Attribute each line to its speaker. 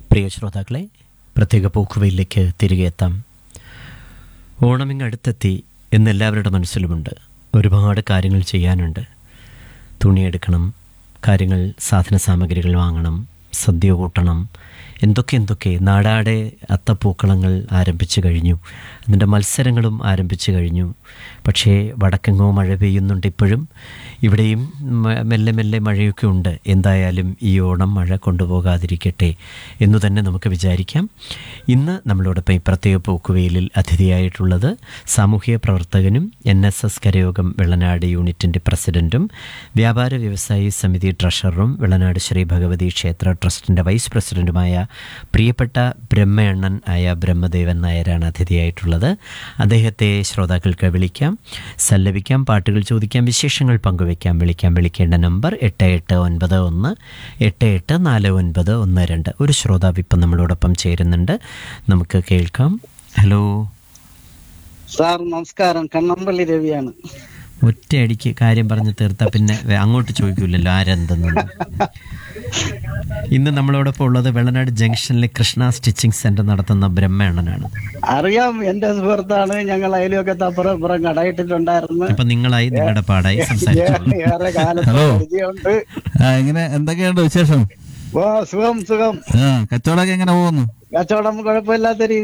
Speaker 1: പ്രിയ ശ്രോതാക്കളെ പ്രത്യേക പോക്കുവയിലേക്ക് തിരികെ എത്താം ഓണമിങ് അടുത്തെത്തി എന്നെല്ലാവരുടെ മനസ്സിലുമുണ്ട് ഒരുപാട് കാര്യങ്ങൾ ചെയ്യാനുണ്ട് തുണിയെടുക്കണം കാര്യങ്ങൾ സാധന സാമഗ്രികൾ വാങ്ങണം സദ്യ കൂട്ടണം എന്തൊക്കെ എന്തൊക്കെ നാടാടെ അത്തപ്പൂക്കളങ്ങൾ ആരംഭിച്ചു കഴിഞ്ഞു അതിൻ്റെ മത്സരങ്ങളും ആരംഭിച്ചു കഴിഞ്ഞു പക്ഷേ വടക്കെങ്ങോ മഴ പെയ്യുന്നുണ്ട് ഇപ്പോഴും ഇവിടെയും മ- മെല്ലെ മെല്ലെ മഴയൊക്കെ ഉണ്ട് എന്തായാലും ഈ ഓണം മഴ കൊണ്ടുപോകാതിരിക്കട്ടെ എന്നു തന്നെ നമുക്ക് വിചാരിക്കാം ഇന്ന് നമ്മളോടൊപ്പം ഈ പ്രത്യേക പോക്കുവെയിലിൽ അതിഥിയായിട്ടുള്ളത് സാമൂഹ്യ പ്രവർത്തകനും N S S Karayogam Vellanad യൂണിറ്റിൻ്റെ പ്രസിഡൻറ്റും വ്യാപാര വ്യവസായി സമിതി ട്രഷററും വെള്ളനാട് ശ്രീ ഭഗവതി ക്ഷേത്ര ട്രസ്റ്റിൻ്റെ വൈസ് പ്രസിഡൻറ്റുമായ പ്രിയപ്പെട്ട ബ്രഹ്മയണ്ണൻ ആയ ബ്രഹ്മദേവൻ നായരാണ് അതിഥിയായിട്ടുള്ളത് അദ്ദേഹത്തെ ശ്രോതാക്കൾക്ക് വിളിക്കാം സല്ലപിക്കാം പാട്ടുകൾ ചോദിക്കാം വിശേഷങ്ങൾ പങ്കുവയ്ക്കാം വിളിക്കാം വിളിക്കേണ്ട നമ്പർ എട്ട് എട്ട് ഒൻപത് ഒന്ന് എട്ട് എട്ട് നാല് ഒൻപത് ഒന്ന് രണ്ട് ഒരു ശ്രോതാവ് ഇപ്പം നമ്മളോടൊപ്പം ചേരുന്നുണ്ട് നമുക്ക് കേൾക്കാം ഹലോ
Speaker 2: സാർ നമസ്കാരം കണ്ണമ്പള്ളി രവിയാണ്
Speaker 1: ഒറ്റയടിക്ക് കാര്യം പറഞ്ഞ് തീർത്താ പിന്നെ വേ- അങ്ങോട്ട് ചോദിക്കൂലല്ലോ ആരെന്തെന്നൊന്നും ഇന്ന് നമ്മളോടൊപ്പം ഉള്ളത് വെള്ളനാട് ജംഗ്ഷനിലെ കൃഷ്ണ സ്റ്റിച്ചിങ് സെന്റർ നടത്തുന്ന ബ്രഹ്മേണനാണ്
Speaker 2: അറിയാം എന്റെ സുഹൃത്താണ് ഞങ്ങൾ അയലുമൊക്കെ അപ്പുറം ഇപ്പുറം കടയിട്ടിട്ടുണ്ടായിരുന്നു
Speaker 1: അപ്പൊ നിങ്ങളായി നിങ്ങളുടെ പാടായി സംസാരിച്ചോളൂ
Speaker 2: ഏറെ കാലത്ത്
Speaker 3: ഹലോ.
Speaker 2: പരിചയമുണ്ട്
Speaker 3: ആ എങ്ങനെ എന്തൊക്കെയുണ്ട് വിശേഷം
Speaker 2: ഓ സുഖം സുഖം
Speaker 3: ആ കച്ചവടമൊക്കെ എങ്ങനെ പോകുന്നു
Speaker 2: കച്ചവടം കുഴപ്പമില്ലാത്ത രീതി